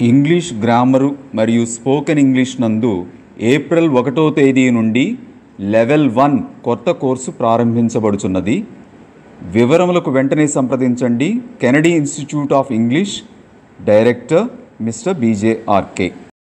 English grammar మరియు spoken English నందు April ఒకటో తేదీ నుండి లెవెల్ వన్ కొత్త కోర్సు ప్రారంభించబడుచున్నది వివరములకు వెంటనే సంప్రదించండి Kennedy institute of English director mister BJRK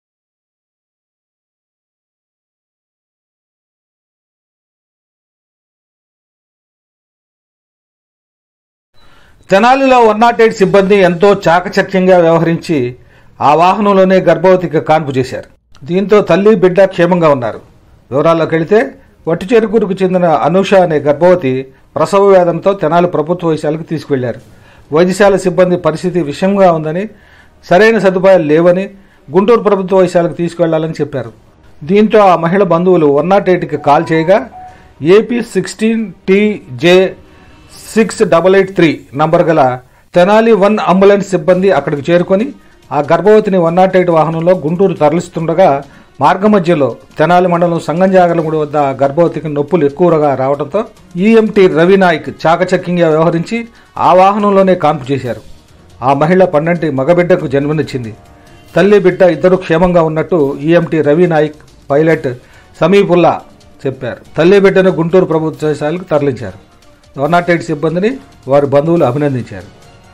తెనాలిలో వన్ నాట్ ఎయిట్ సిబ్బంది ఎంతో చాకచక్యంగా వ్యవహరించి ఆ వాహనంలోనే గర్భవతికి కాన్పు చేశారు దీంతో తల్లి బిడ్డ క్షేమంగా ఉన్నారు వివరాల్లోకి వెళితే వట్టిచేరుకూరుకు చెందిన అనూష అనే గర్భవతి ప్రసవ వేదనతో తెనాలి ప్రభుత్వ వైద్యశాలకు తీసుకువెళ్లారు వైద్యశాల సిబ్బంది పరిస్థితి విషమంగా ఉందని సరైన సదుపాయాలు లేవని గుంటూరు ప్రభుత్వ వైద్యశాలకు తీసుకువెళ్లాలని చెప్పారు దీంతో ఆ మహిళ బంధువులు వన్ నాట్ ఎయిట్కి కాల్ చేయగా AP sixteen TJ six double eight three number గల తెనాలి వన్ అంబులెన్స్ సిబ్బంది అక్కడికి చేరుకొని ఆ గర్భవతిని వన్ నాట్ ఎయిట్ వాహనంలో గుంటూరు తరలిస్తుండగా మార్గమధ్యలో తెనాలి మండలం సంగంజాగలముడి వద్ద ఆ గర్భవతికి నొప్పులు ఎక్కువగా రావడంతో ఈఎంటీ రవినాయక్ చాకచక్యంగా వ్యవహరించి ఆ వాహనంలోనే కాన్పు చేశారు ఆ మహిళ పన్నెంటి మగబిడ్డకు జన్మనిచ్చింది తల్లి బిడ్డ ఇద్దరు క్షేమంగా ఉన్నట్టు ఈఎంటీ రవినాయక్ పైలట్ సమీపుల్లా చెప్పారు తల్లి బిడ్డను గుంటూరు ప్రభుత్వశాలకు తరలించారు వన్ నాట్ ఎయిట్ సిబ్బందిని వారి బంధువులు అభినందించారు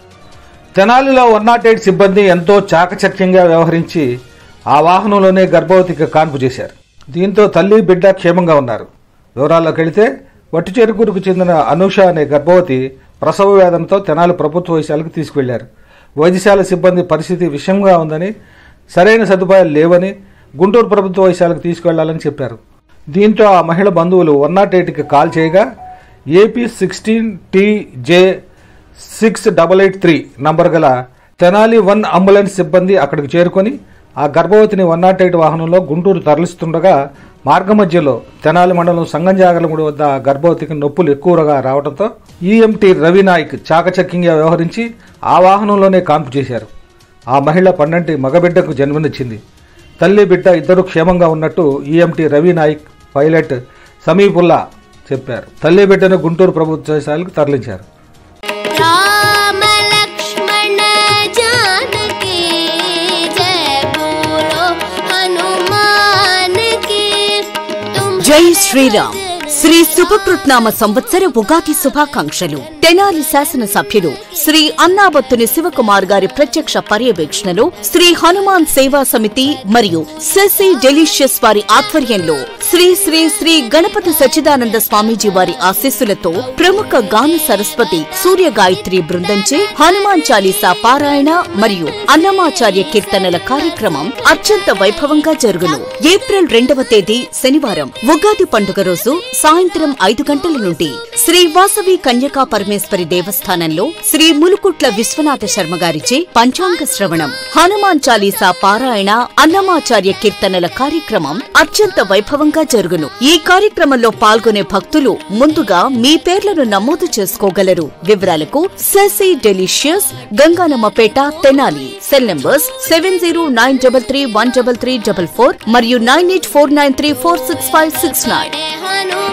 తెనాలిలో వన్ నాట్ ఎయిట్ సిబ్బంది ఎంతో చాకచక్యంగా వ్యవహరించి ఆ వాహనంలోనే గర్భవతికి కాన్పు చేశారు దీంతో తల్లి బిడ్డ క్షేమంగా ఉన్నారు వివరాల్లోకి వెళితే వట్టిచేరుకూరుకు చెందిన అనూష అనే గర్భవతి ప్రసవ వేదనతో తెనాలి ప్రభుత్వ వైద్యశాలకు తీసుకువెళ్లారు వైద్యశాల సిబ్బంది పరిస్థితి విషమంగా ఉందని సరైన సదుపాయాలు లేవని గుంటూరు ప్రభుత్వ వైద్యశాలకు తీసుకువెళ్లాలని చెప్పారు దీంతో ఆ మహిళ బంధువులు వన్ నాట్ ఎయిట్కి కాల్ చేయగా AP sixteen TJ six double eight three number గల తెనాలి వన్ అంబులెన్స్ సిబ్బంది అక్కడికి చేరుకొని ఆ గర్భవతిని వన్ నాట్ ఎయిట్ వాహనంలో గుంటూరు తరలిస్తుండగా మార్గమధ్యలో తెనాలి మండలం సంగంజాగలముడి వద్ద ఆ గర్భవతికి నొప్పులు ఎక్కువగా రావడంతో ఈఎంటీ రవినాయక్ చాకచక్యంగా వ్యవహరించి ఆ వాహనంలోనే కాన్పు చేశారు ఆ మహిళ పన్నెంటి మగబిడ్డకు జన్మనిచ్చింది తల్లి బిడ్డ ఇద్దరు క్షేమంగా ఉన్నట్టు ఈఎంటీ రవినాయక్ పైలట్ సమీపుల్లా చెప్పారు తల్లి బిడ్డను గుంటూరు ప్రభుత్వశాలకు తరలించారు राम लक्ष्मण जानकी जय बोलो हनुमान की तुम జై శ్రీరామ్ శ్రీ శుభకృత్నామ సంవత్సర ఉగాది శుభాకాంక్షలు తెనాలి శాసన సభ్యులు శ్రీ అన్నాబత్తుని శివకుమార్ గారి ప్రత్యక్ష పర్యవేక్షణలో శ్రీ హనుమాన్ సేవా సమితి మరియు శశి డెలిషియస్ వారి ఆధ్వర్యంలో శ్రీ శ్రీ శ్రీ గణపతి సచ్చిదానంద స్వామీజీ వారి ఆశీస్సులతో ప్రముఖ గాన సరస్వతి సూర్య గాయత్రి బృందంచే హనుమాన్ చాలీసా పారాయణ మరియు అన్నమాచార్య కీర్తనల కార్యక్రమం అత్యంత వైభవంగా జరుగును ఏప్రిల్ రెండవ తేదీ శనివారం ఉగాది పండుగ రోజు సాయంత్రం ఐదు గంటల నుండి శ్రీ వాసవి కన్యకా పరమేశ్వరి దేవస్థానంలో శ్రీ ములుకుట్ల విశ్వనాథ శర్మ గారిచే పంచాంగ శ్రవణం హనుమాన్ చాలీసా పారాయణ అన్నమాచార్య కీర్తనల కార్యక్రమం అత్యంత వైభవంగా జరుగును ఈ కార్యక్రమంలో పాల్గొనే భక్తులు ముందుగా మీ పేర్లను నమోదు చేసుకోగలరు వివరాలకు Sasi delicious Ganganammapeta Tenali cell numbers seven zero nine double three one double three double four మరియు nine eight four nine three four six five six nine Hanuman